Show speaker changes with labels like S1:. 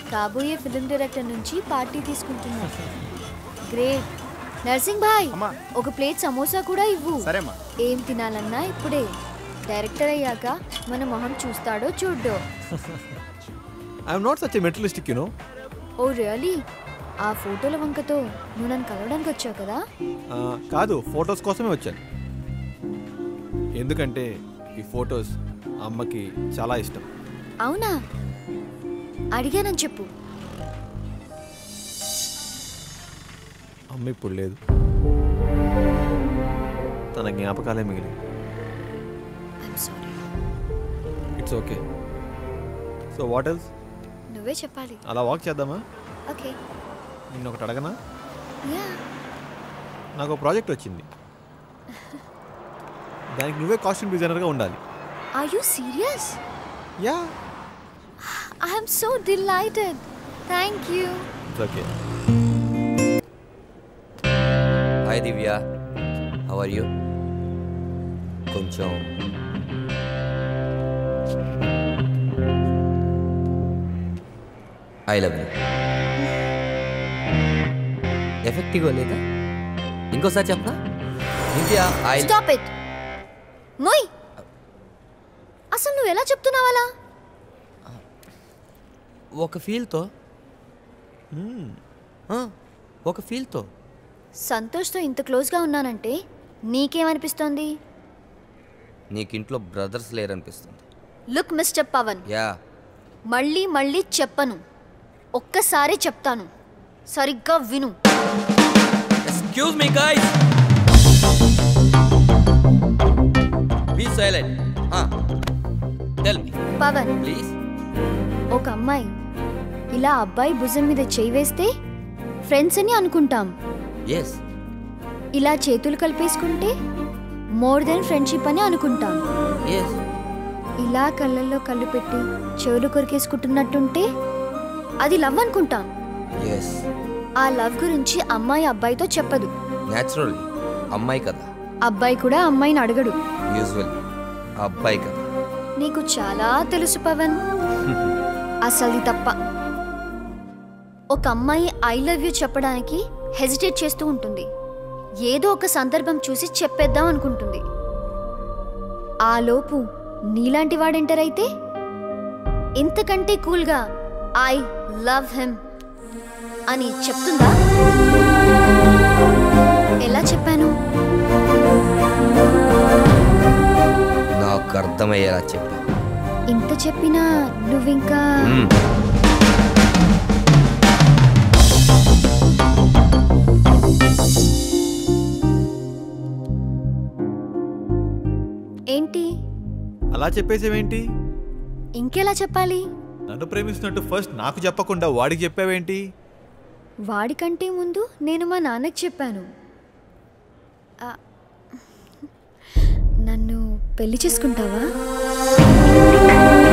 S1: కాబోయే film director నుంచి party తీసుకుంటున్నా గ్రేట్ నర్సింగ్ భాయ్
S2: అమ్మా.
S1: ఒక ప్లేట్ సమోసా కూడా ఇవ్వు
S2: సరేమ్మా
S1: ఏం తినాలన్నా ఇప్పుడే డైరెక్టర్ అయ్యాక మన మొహం చూస్తాడో చూడ్డో
S2: I'm not such a materialistic you know
S1: oh really ఆ ఫోటోల వంకతో నువ్వు నన్ను కలవడానికి వచ్చావు కదా
S2: కాదు ఫొటోస్ కోసమే వచ్చాను ఎందుకంటే ఈ ఫొటోస్ అమ్మకి చాలా ఇష్టం
S1: అవునా అడిగానని చెప్పు
S2: అమ్మ ఇప్పుడు లేదు తన జ్ఞాపకాలే మిగిలి
S1: I'm sorry
S2: it's okay so what else
S1: నువ్వే చెప్పాలి
S2: అలా వాక్ చేద్దామా
S1: ఓకే
S2: నిన్న ఒకటి అడగనా
S1: యా
S2: నాకు ఒక ప్రాజెక్ట్ వచ్చింది దానికి నువ్వే కాస్ట్యూమ్ డిజైనర్గా ఉండాలి
S1: are you serious
S2: yeah
S1: I'm so delighted thank you
S2: it's okay
S3: hi Divya how are you కొంచెం ఐ లవ్ యూ ఎఫెక్టివ్గా లేదా ఇంకోసారి చెప్పనా దివ్య ఐ
S1: స్టాప్ ఇట్ మొయ్ అసలు నువ్వు ఎలా చెప్తున్నావు అలా
S3: ఒక ఫీల్తో ఒక ఫీల్తో
S1: సంతోష్తో ఇంత క్లోజ్గా ఉన్నానంటే నీకేమనిపిస్తోంది
S3: నీకు ఇంట్లో బ్రదర్స్ లేరనిపిస్తుంది
S1: లుక్ మిస్టర్ పవన్
S3: యా
S1: మళ్ళీ మళ్ళీ చెప్పను ఒక్కసారి చెప్తాను సరిగ్గా విను
S3: excuse me guys be silent tell me
S1: Pavan
S3: please
S1: ఒక అమ్మాయి ఇలా అబ్బాయి భుజం మీద చేయి వేస్తే ఫ్రెండ్స్ అని అనుకుంటాం
S3: ఎస్
S1: ఇలా చేతులు కలిపేసుకుంటే మోర్ దెన్ ఫ్రెండ్షిప్ అని అనుకుంటాం
S3: ఎస్
S1: ఇలా కళ్ళల్లో కళ్ళు పెట్టి చెవులు కొరికేసుకుంటున్నట్టుంటే అది లవ్ అనుకుంటాం
S3: ఎస్
S1: ఆ లవ్ గురించి అమ్మాయి అబ్బాయితో చెప్పదు
S3: న్యాచురల్లీ అమ్మాయి కదా
S1: అబ్బాయి కూడా అమ్మాయిని అడగడు
S3: యూజువల్ అబ్బాయి కదా
S1: నీకు చాలా తెలుసు పవన్ అసలు తప్ప ఒక అమ్మాయి ఐ లవ్ యూ చెప్పడానికి హెజిటేట్ చేస్తూ ఉంటుంది ఏదో ఒక సందర్భం చూసి చెప్పేద్దాం అనుకుంటుంది ఆ లోపు నీలాంటి వాడు ఎంటర్ అయితే ఇంతకంటే కూల్గా ఐ లవ్ హిమ్ అని చెప్తుందా ఎలా చెప్పాను
S3: నాకు అర్థమయ్యేలా చెప్పా
S1: ఇంత చెప్పినా నువ్వింకా
S3: మ్మ్.
S1: ఏంటి
S2: అలా చెప్పేసేవేంటి
S1: ఇంకెలా చెప్పాలి
S2: నన్ను ప్రేమిస్తున్నట్టు ఫస్ట్ నాకు చెప్పకుండా వాడికి చెప్పావేంటి
S1: వాడికంటే ముందు నేను మా నాన్నకి చెప్పాను ఆ, నన్ను పెళ్లి చేసుకుంటావా